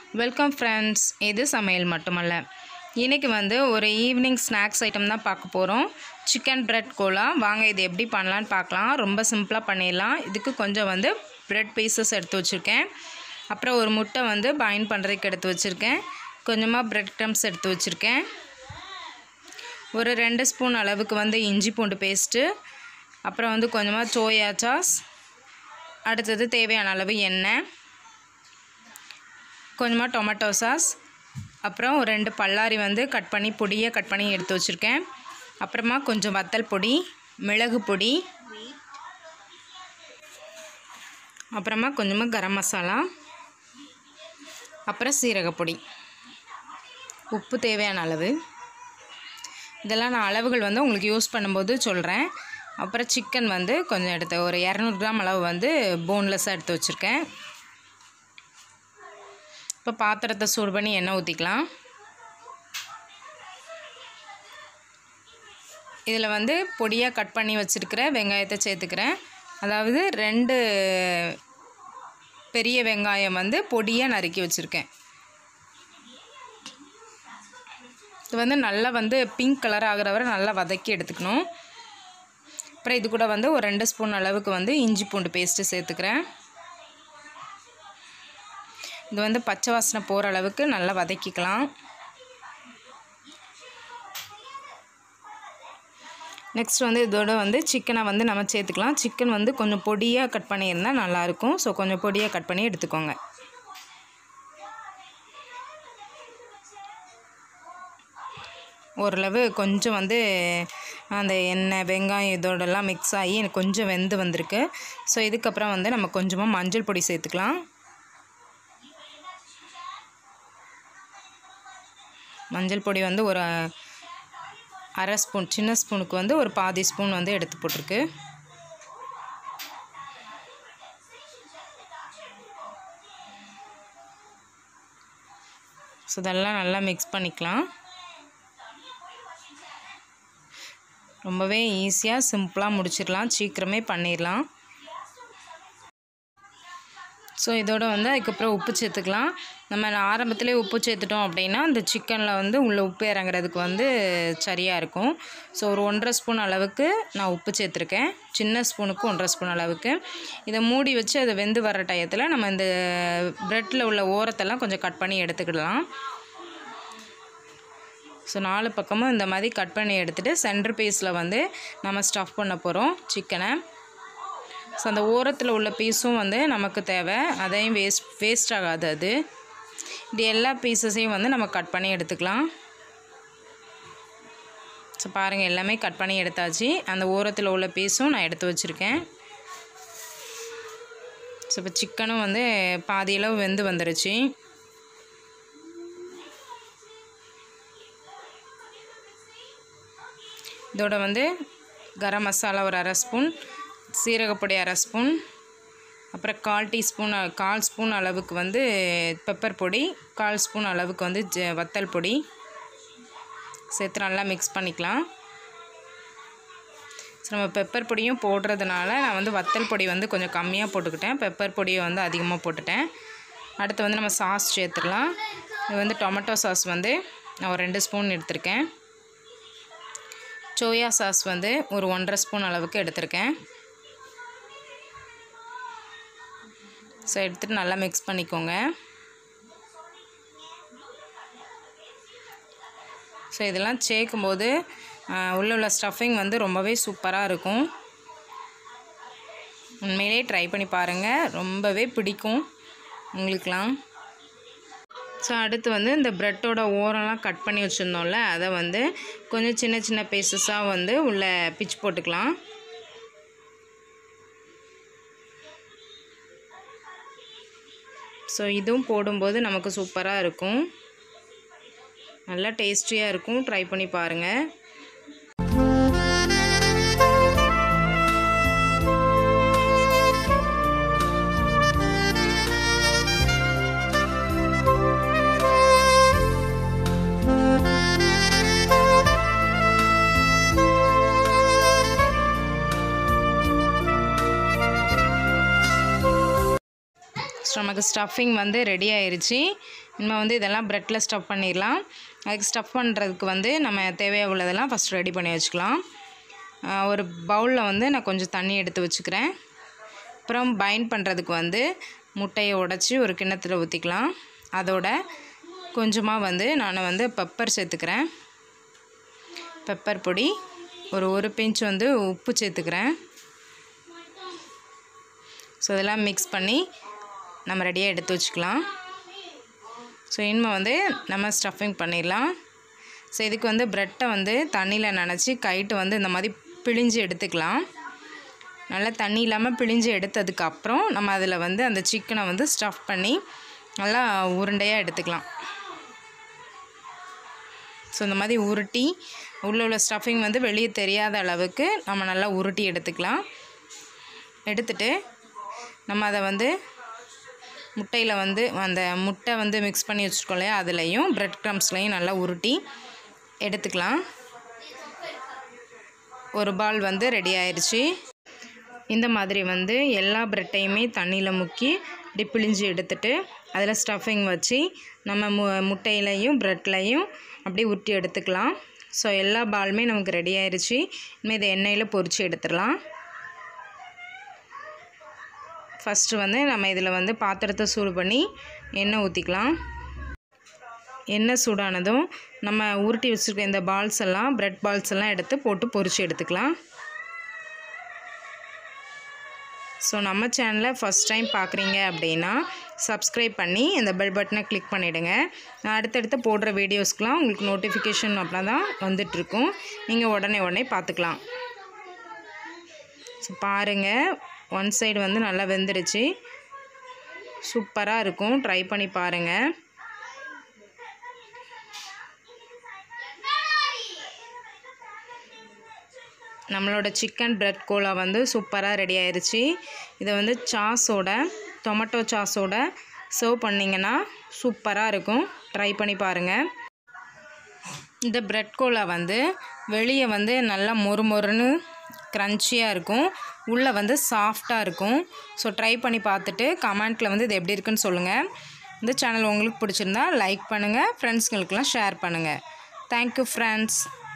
welcome friends இது சமையல் மட்டுமல்ல இன்றைக்கி வந்து ஒரு ஈவினிங் ஸ்நாக்ஸ் ஐட்டம் தான் பார்க்க போகிறோம் சிக்கன் பிரெட் கோலா வாங்க இது எப்படி பண்ணலான்னு பார்க்கலாம் ரொம்ப சிம்பிளாக பண்ணிடலாம் இதுக்கு கொஞ்சம் வந்து பிரெட் பீசஸ் எடுத்து வச்சுருக்கேன் அப்புறம் ஒரு முட்டை வந்து பைண்ட் பண்ணுறதுக்கு எடுத்து வச்சுருக்கேன் கொஞ்சமாக பிரெட் க்ரம்ஸ் எடுத்து வச்சுருக்கேன் ஒரு ரெண்டு ஸ்பூன் அளவுக்கு வந்து இஞ்சி பூண்டு பேஸ்ட்டு அப்புறம் வந்து கொஞ்சமாக சோயா சாஸ் அடுத்தது தேவையான அளவு எண்ணெய் கொஞ்சமாக டொமேட்டோ சாஸ் அப்புறம் ஒரு ரெண்டு பல்லாரி வந்து கட் பண்ணி பொடியாக கட் பண்ணி எடுத்து வச்சுருக்கேன் அப்புறமா கொஞ்சம் வத்தல் பொடி மிளகு பொடி அப்புறமா கொஞ்சமாக கரம் மசாலா அப்புறம் சீரகப்பொடி உப்பு தேவையான அளவு இதெல்லாம் நான் அளவுகள் வந்து உங்களுக்கு யூஸ் பண்ணும்போது சொல்கிறேன் அப்புறம் சிக்கன் வந்து கொஞ்சம் எடுத்து ஒரு இரநூறு கிராம் அளவு வந்து போன்லெஸ்ஸாக எடுத்து வச்சுருக்கேன் இப்போ பாத்திரத்தை சூடு பண்ணி எண்ணெய் ஊற்றிக்கலாம் இதில் வந்து பொடியாக கட் பண்ணி வச்சுருக்கிற வெங்காயத்தை சேர்த்துக்கிறேன் அதாவது ரெண்டு பெரிய வெங்காயம் வந்து பொடியாக நறுக்கி வச்சுருக்கேன் இது வந்து நல்லா வந்து பிங்க் கலர் ஆகிற வரை நல்லா வதக்கி எடுத்துக்கணும் அப்புறம் இது கூட வந்து ஒரு ரெண்டு ஸ்பூன் அளவுக்கு வந்து இஞ்சி பூண்டு பேஸ்ட்டு சேர்த்துக்கிறேன் இது வந்து பச்சை வாசனை போகிற அளவுக்கு நல்லா வதக்கிக்கலாம் நெக்ஸ்ட் வந்து இதோட வந்து சிக்கனை வந்து நம்ம சேர்த்துக்கலாம் சிக்கன் வந்து கொஞ்சம் பொடியாக கட் பண்ணியிருந்தால் நல்லாயிருக்கும் ஸோ கொஞ்சம் பொடியாக கட் பண்ணி எடுத்துக்கோங்க ஓரளவு கொஞ்சம் வந்து அந்த எண்ணெய் வெங்காயம் இதோடலாம் மிக்ஸ் ஆகி எனக்கு கொஞ்சம் வெந்து வந்திருக்கு ஸோ இதுக்கப்புறம் வந்து நம்ம கொஞ்சமாக மஞ்சள் பொடி சேர்த்துக்கலாம் மஞ்சள் பொடி வந்து ஒரு அரை ஸ்பூன் சின்ன ஸ்பூனுக்கு வந்து ஒரு பாதி ஸ்பூன் வந்து எடுத்து போட்டிருக்கு ஸோ இதெல்லாம் நல்லா மிக்ஸ் பண்ணிக்கலாம் ரொம்பவே ஈஸியாக சிம்பிளாக முடிச்சிடலாம் சீக்கிரமே பண்ணிடலாம் ஸோ இதோட வந்து அதுக்கப்புறம் உப்பு சேர்த்துக்கலாம் நம்ம ஆரம்பத்திலே உப்பு சேர்த்துட்டோம் அப்படின்னா அந்த சிக்கனில் வந்து உள்ள உப்பு இறங்குறதுக்கு வந்து சரியாக இருக்கும் ஸோ ஒரு ஒன்றரை ஸ்பூன் அளவுக்கு நான் உப்பு சேர்த்துருக்கேன் சின்ன ஸ்பூனுக்கு ஒன்றரை ஸ்பூன் அளவுக்கு இதை மூடி வச்சு அதை வெந்து வர டயத்தில் நம்ம இந்த ப்ரெட்டில் உள்ள ஓரத்தெல்லாம் கொஞ்சம் கட் பண்ணி எடுத்துக்கிடலாம் ஸோ நாலு பக்கமும் இந்த மாதிரி கட் பண்ணி எடுத்துகிட்டு சென்டர் பீஸில் வந்து நம்ம ஸ்டஃப் பண்ண போகிறோம் சிக்கனை ஸோ அந்த ஓரத்தில் உள்ள பீஸும் வந்து நமக்கு தேவை அதையும் வேஸ்ட் வேஸ்ட் ஆகாது அது இது எல்லா பீசஸையும் வந்து நம்ம கட் பண்ணி எடுத்துக்கலாம் ஸோ பாருங்கள் எல்லாமே கட் பண்ணி எடுத்தாச்சு அந்த ஓரத்தில் உள்ள பீஸும் நான் எடுத்து வச்சுருக்கேன் ஸோ இப்போ சிக்கனும் வந்து பாதியளவு வெந்து வந்துருச்சு இதோட வந்து கரம் மசாலா ஒரு அரை ஸ்பூன் சீரகப்பொடி அரை ஸ்பூன் அப்புறம் கால் டீஸ்பூன் கால் ஸ்பூன் அளவுக்கு வந்து பெப்பர் பொடி கால் ஸ்பூன் அளவுக்கு வந்து ஜ வத்தல் பொடி சேர்த்து நல்லா மிக்ஸ் பண்ணிக்கலாம் ஸோ நம்ம பெப்பர் பொடியும் போடுறதுனால நான் வந்து வத்தல் பொடி வந்து கொஞ்சம் கம்மியாக போட்டுக்கிட்டேன் பெப்பர் பொடியை வந்து அதிகமாக போட்டுட்டேன் அடுத்து வந்து நம்ம சாஸ் சேர்த்துக்கலாம் இது வந்து டொமேட்டோ சாஸ் வந்து நான் ஒரு ரெண்டு ஸ்பூன் எடுத்திருக்கேன் சோயா சாஸ் வந்து ஒரு ஒன்றரை ஸ்பூன் அளவுக்கு எடுத்திருக்கேன் ஸோ எடுத்துகிட்டு நல்லா மிக்ஸ் பண்ணிக்கோங்க ஸோ இதெல்லாம் சேர்க்கும்போது உள்ள உள்ள ஸ்டஃபிங் வந்து ரொம்பவே சூப்பராக இருக்கும் உண்மையிலே ட்ரை பண்ணி பாருங்கள் ரொம்பவே பிடிக்கும் உங்களுக்கெலாம் ஸோ அடுத்து வந்து இந்த ப்ரெட்டோட ஓரம்லாம் கட் பண்ணி வச்சுருந்தோம்ல அதை வந்து கொஞ்சம் சின்ன சின்ன பீசஸாக வந்து உள்ளே பிச் போட்டுக்கலாம் ஸோ இதுவும் போடும்போது நமக்கு சூப்பராக இருக்கும் நல்லா டேஸ்டியாக இருக்கும் ட்ரை பண்ணி பாருங்கள் ஸோ நமக்கு ஸ்டஃபிங் வந்து ரெடி ஆயிருச்சு இனிமேல் வந்து இதெல்லாம் ப்ரெட்டில் ஸ்டஃப் பண்ணிடலாம் அதுக்கு ஸ்டஃப் பண்ணுறதுக்கு வந்து நம்ம தேவையாக உள்ளதெல்லாம் ஃபஸ்ட் ரெடி பண்ணி வச்சுக்கலாம் ஆஹ் ஒரு பவுலில் வந்து நான் கொஞ்சம் தண்ணி எடுத்து வச்சுக்கிறேன் அப்புறம் பைண்ட் பண்ணுறதுக்கு வந்து முட்டையை உடச்சி ஒரு கிண்ணத்தில் ஊற்றிக்கலாம் அதோட கொஞ்சமாக வந்து நான் வந்து பெப்பர் சேர்த்துக்கிறேன் பெப்பர் பொடி ஒரு ஒரு பிஞ்ச் வந்து உப்பு சேர்த்துக்கிறேன் ஸோ இதெல்லாம் மிக்ஸ் பண்ணி நம்ம ரெடியாக எடுத்து வச்சுக்கலாம் ஸோ இனிமே வந்து நம்ம ஸ்டஃபிங் பண்ணிடலாம் ஸோ இதுக்கு வந்து ப்ரெட்டை வந்து தண்ணியில் நனைச்சி கைட்டு வந்து இந்த மாதிரி பிழிஞ்சு எடுத்துக்கலாம் நல்லா தண்ணி இல்லாமல் பிழிஞ்சு எடுத்ததுக்கு அப்புறம் நம்ம அதில் வந்து அந்த சிக்கனை வந்து ஸ்டஃப் பண்ணி நல்லா உருண்டையாக எடுத்துக்கலாம் ஸோ இந்த மாதிரி உருட்டி உள்ள உள்ள ஸ்டஃபிங் வந்து வெளியே தெரியாத அளவுக்கு நம்ம நல்லா உருட்டி எடுத்துக்கலாம் எடுத்துட்டு நம்ம அதை வந்து முட்டையில் வந்து அந்த முட்டை வந்து மிக்ஸ் பண்ணி வச்சுருக்கோம் இல்லையா அதுலேயும் ப்ரெட் க்ரம்ஸ்லையும் நல்லா உருட்டி எடுத்துக்கலாம் ஒரு பால் வந்து ரெடி ஆயிடுச்சு இந்த மாதிரி வந்து எல்லா ப்ரெட்டையுமே தண்ணியில் முக்கி இப்படி பிழிஞ்சு எடுத்துட்டு அதில் ஸ்டஃபிங் வச்சு நம்ம மு முட்டையிலையும் ப்ரெட்லையும் அப்படியே உருட்டி எடுத்துக்கலாம் ஸோ எல்லா பாலுமே நமக்கு ரெடி ஆயிடுச்சு இனிமேல் இதை எண்ணெயில் பொரித்து எடுத்துடலாம் ஃபஸ்ட்டு வந்து நம்ம இதில் வந்து பாத்திரத்தை சூடு பண்ணி எண்ணெய் ஊற்றிக்கலாம் எண்ணெய் சூடானதும் நம்ம உருட்டி வச்சுருக்க இந்த பால்ஸ் எல்லாம் ப்ரெட் பால்ஸ் எல்லாம் எடுத்து போட்டு பொரித்து எடுத்துக்கலாம் ஸோ நம்ம சேனலை ஃபஸ்ட் டைம் பார்க்குறீங்க அப்படின்னா சப்ஸ்கிரைப் பண்ணி இந்த பெல் பட்டனை கிளிக் பண்ணிவிடுங்க நான் அடுத்தடுத்து போடுற வீடியோஸ்க்கெலாம் உங்களுக்கு நோட்டிஃபிகேஷன் அப்படிலாம் தான் வந்துட்டுருக்கும் நீங்கள் உடனே உடனே பார்த்துக்கலாம் ஸோ பாருங்கள் ஒன் சைடு வந்து நல்லா வெந்துடுச்சு சூப்பராக இருக்கும் ட்ரை பண்ணி பாருங்கள் நம்மளோட சிக்கன் பிரெட் கோலா வந்து சூப்பராக ரெடி ஆயிருச்சு இதை வந்து சாஸோட டொமேட்டோ சாஸோட சர்வ் பண்ணிங்கன்னா சூப்பராக இருக்கும் ட்ரை பண்ணி பாருங்கள் இந்த பிரெட் கோலா வந்து வெளியே வந்து நல்லா மொறு மொறுன்னு க்ரன்ச்சியாக இருக்கும் உள்ளே வந்து சாஃப்டாக இருக்கும் ஸோ ட்ரை பண்ணி பார்த்துட்டு கமெண்ட்டில் வந்து இது எப்படி இருக்குன்னு சொல்லுங்கள் இந்த சேனல் உங்களுக்கு பிடிச்சிருந்தா லைக் பண்ணுங்கள் ஃப்ரெண்ட்ஸுங்களுக்கெல்லாம் ஷேர் பண்ணுங்கள் தேங்க்யூ ஃப்ரெண்ட்ஸ்